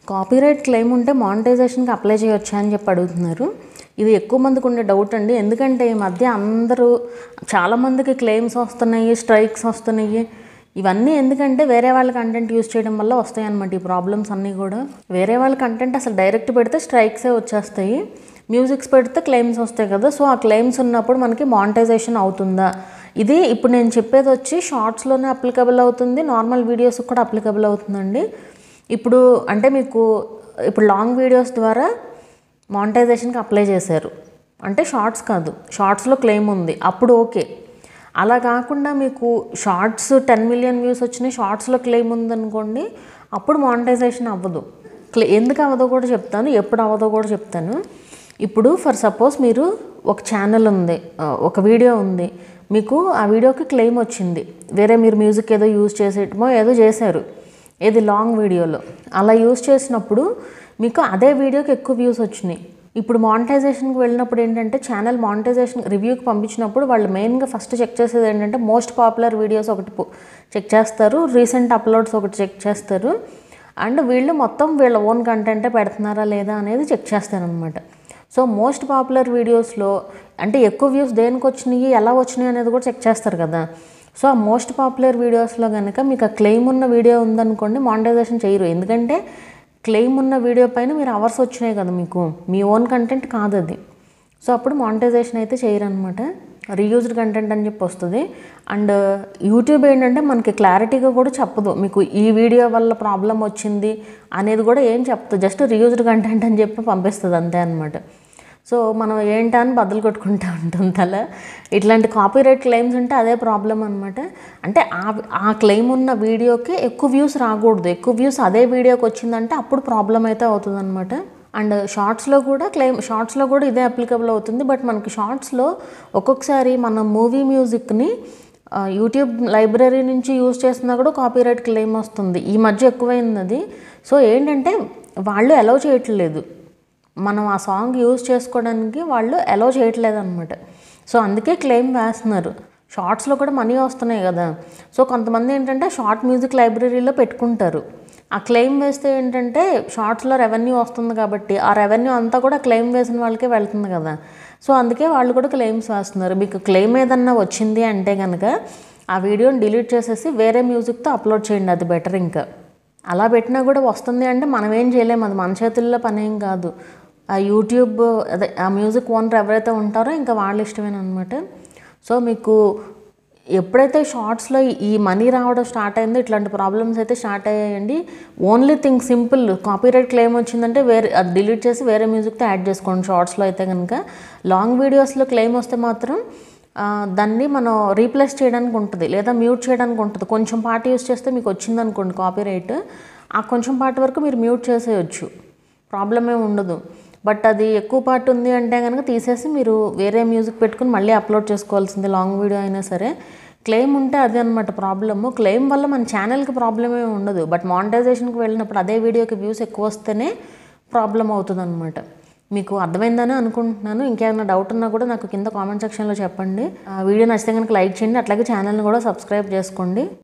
copyright claim ఉంటే మానిటైజేషన్కి apply చేయొచ్చా అని చెప్పి అడుగుతున్నారు ఇది ఎక్కువ మందికి ఉండే డౌట్ అండి ఎందుకంటే ఈ మధ్య అందరూ చాలామందికి క్లెయిమ్స్ వస్తున్నాయి స్ట్రైక్స్ వస్తున్నాయి ఇవన్నీ ఎందుకంటే వేరే వాళ్ళ కంటెంట్ యూస్ చేయడం వల్ల వస్తాయి అన్నమాట ఈ ప్రాబ్లమ్స్ అన్నీ కూడా వేరే వాళ్ళ కంటెంట్ అసలు డైరెక్ట్ పెడితే స్ట్రైక్సే వచ్చేస్తాయి మ్యూజిక్స్ పెడితే క్లెయిమ్స్ వస్తాయి కదా సో ఆ క్లెయిమ్స్ ఉన్నప్పుడు మనకి మానిటైజేషన్ అవుతుందా ఇది ఇప్పుడు నేను చెప్పేది వచ్చి షార్ట్స్లోనే అప్లికబుల్ అవుతుంది నార్మల్ వీడియోస్కి కూడా అప్లికబుల్ అవుతుందండి ఇప్పుడు అంటే మీకు ఇప్పుడు లాంగ్ వీడియోస్ ద్వారా మానిటైజేషన్కి అప్లై చేశారు అంటే షార్ట్స్ కాదు షార్ట్స్లో క్లెయిమ్ ఉంది అప్పుడు ఓకే అలా కాకుండా మీకు షార్ట్స్ టెన్ మిలియన్ వ్యూస్ వచ్చినాయి షార్ట్స్లో క్లెయిమ్ ఉందనుకోండి అప్పుడు మానిటైజేషన్ అవ్వదు క్లే ఎందుకు అవ్వదో కూడా చెప్తాను ఎప్పుడు అవ్వదో కూడా చెప్తాను ఇప్పుడు ఫర్ సపోజ్ మీరు ఒక ఛానల్ ఉంది ఆ, ఒక వీడియో ఉంది మీకు ఆ వీడియోకి క్లెయిమ్ వచ్చింది వేరే మీరు మ్యూజిక్ ఏదో యూజ్ చేసేయటమో ఏదో చేశారు ఏది లాంగ్ వీడియోలో అలా యూజ్ చేసినప్పుడు మీకు అదే వీడియోకి ఎక్కువ వ్యూస్ వచ్చినాయి ఇప్పుడు మానిటైజేషన్కి వెళ్ళినప్పుడు ఏంటంటే ఛానల్ మానిటైజేషన్ రివ్యూకి పంపించినప్పుడు వాళ్ళు మెయిన్గా ఫస్ట్ చెక్ చేసేది ఏంటంటే మోస్ట్ పాపులర్ వీడియోస్ ఒకటి చెక్ చేస్తారు రీసెంట్ అప్లోడ్స్ ఒకటి చెక్ చేస్తారు అండ్ వీళ్ళు మొత్తం వీళ్ళ ఓన్ కంటెంటే పెడుతున్నారా లేదా అనేది చెక్ చేస్తారనమాట సో మోస్ట్ పాపులర్ వీడియోస్లో అంటే ఎక్కువ వ్యూస్ దేనికి వచ్చినాయి ఎలా వచ్చినాయి అనేది కూడా చెక్ చేస్తారు కదా సో ఆ మోస్ట్ పాపులర్ వీడియోస్లో కనుక మీకు ఆ క్లెయిమ్ ఉన్న వీడియో ఉందనుకోండి మానిటైజేషన్ చేయరు ఎందుకంటే క్లెయిమ్ ఉన్న వీడియో పైన మీరు అవర్స్ వచ్చినాయి కదా మీకు మీ ఓన్ కంటెంట్ కాదు అది సో అప్పుడు మానిటైజేషన్ అయితే చేయరు అనమాట రీయూజ్డ్ కంటెంట్ అని చెప్పి వస్తుంది అండ్ యూట్యూబ్ ఏంటంటే మనకి క్లారిటీగా కూడా చెప్పదు మీకు ఈ వీడియో వల్ల ప్రాబ్లం వచ్చింది అనేది కూడా ఏం చెప్పదు జస్ట్ రీయూజ్డ్ కంటెంట్ అని చెప్పి పంపిస్తుంది అంతే అనమాట సో మనం ఏంటా అని బదులు కొట్టుకుంటూ ఉంటుంది అలా ఇట్లాంటి కాపీరైట్ క్లెయిమ్స్ ఉంటే అదే ప్రాబ్లం అనమాట అంటే ఆ ఆ క్లెయిమ్ ఉన్న వీడియోకి ఎక్కువ వ్యూస్ రాకూడదు ఎక్కువ వ్యూస్ అదే వీడియోకి వచ్చిందంటే అప్పుడు ప్రాబ్లం అయితే అవుతుంది అనమాట అండ్ షార్ట్స్లో కూడా క్లెయిమ్ షార్ట్స్లో కూడా ఇదే అప్లికబుల్ అవుతుంది బట్ మనకి షార్ట్స్లో ఒక్కొక్కసారి మన మూవీ మ్యూజిక్ని ఆ, యూట్యూబ్ లైబ్రరీ నుంచి యూజ్ చేస్తున్నా కూడా కాపీరైట్ క్లెయిమ్ వస్తుంది ఈ మధ్య ఎక్కువైంది అది సో ఏంటంటే వాళ్ళు అలౌ చేయట్లేదు మనం ఆ సాంగ్ యూజ్ చేసుకోవడానికి వాళ్ళు అలౌ చేయట్లేదు అనమాట సో అందుకే క్లెయిమ్ వేస్తున్నారు షార్ట్స్లో కూడా మనీ వస్తున్నాయి కదా సో కొంతమంది ఏంటంటే షార్ట్ మ్యూజిక్ లైబ్రరీలో పెట్టుకుంటారు ఆ క్లెయిమ్ వేస్తే ఏంటంటే షార్ట్స్లో రెవెన్యూ వస్తుంది కాబట్టి ఆ రెవెన్యూ అంతా కూడా క్లెయిమ్ వేసిన వాళ్ళకే వెళ్తుంది కదా సో అందుకే వాళ్ళు కూడా క్లెయిమ్స్ వేస్తున్నారు మీకు క్లెయిమ్ ఏదన్నా వచ్చింది అంటే కనుక ఆ వీడియోని డిలీట్ చేసేసి వేరే మ్యూజిక్తో అప్లోడ్ చేయండి అది బెటర్ ఇంకా అలా పెట్టినా కూడా వస్తుంది అంటే మనం ఏం చేయలేము అది మన చేతుల్లో పని ఏం కాదు ఆ యూట్యూబ్ అదే ఆ మ్యూజిక్ ఓనర్ ఎవరైతే ఉంటారో ఇంకా వాళ్ళ ఇష్టమేనమాట సో మీకు ఎప్పుడైతే షార్ట్స్లో ఈ మనీ రావడం స్టార్ట్ అయిందో ఇట్లాంటి ప్రాబ్లమ్స్ అయితే స్టార్ట్ అయ్యాయండి only thing simple copyright claim వచ్చిందంటే వేరే అది డిలీట్ చేసి వేరే మ్యూజిక్తో యాడ్ చేసుకోండి షార్ట్స్లో అయితే కనుక లాంగ్ వీడియోస్లో క్లెయిమ్ వస్తే మాత్రం ఆ, దాన్ని మనం రీప్లేస్ చేయడానికి ఉంటుంది లేదా మ్యూట్ చేయడానికి ఉంటుంది కొంచెం పార్ట్ యూస్ చేస్తే మీకు వచ్చిందనుకోండి కాపీరైట్ ఆ కొంచెం పార్ట్ వరకు మీరు మ్యూట్ చేసేయచ్చు ప్రాబ్లం ఏమి ఉండదు బట్ అది ఎక్కువ పార్ట్ ఉంది అంటే కనుక తీసేసి మీరు వేరే మ్యూజిక్ పెట్టుకుని మళ్ళీ అప్లోడ్ చేసుకోవాల్సింది లాంగ్ వీడియో అయినా సరే క్లెయిమ్ ఉంటే అదే అనమాట ప్రాబ్లము క్లెయిమ్ వల్ల మన ఛానల్కి ప్రాబ్లం ఏమి ఉండదు బట్ మానిటైజేషన్కి వెళ్ళినప్పుడు అదే వీడియోకి వ్యూస్ ఎక్కువ వస్తేనే ప్రాబ్లం అవుతుంది అనమాట మీకు అర్థమైందని అనుకుంటున్నాను ఇంకేమైనా డౌట్ ఉన్నా కూడా నాకు కింద కామెంట్ సెక్షన్లో చెప్పండి ఆ వీడియో నచ్చితే కనుక లైక్ చేయండి అట్లాగే ఛానల్ని కూడా సబ్స్క్రైబ్ చేసుకోండి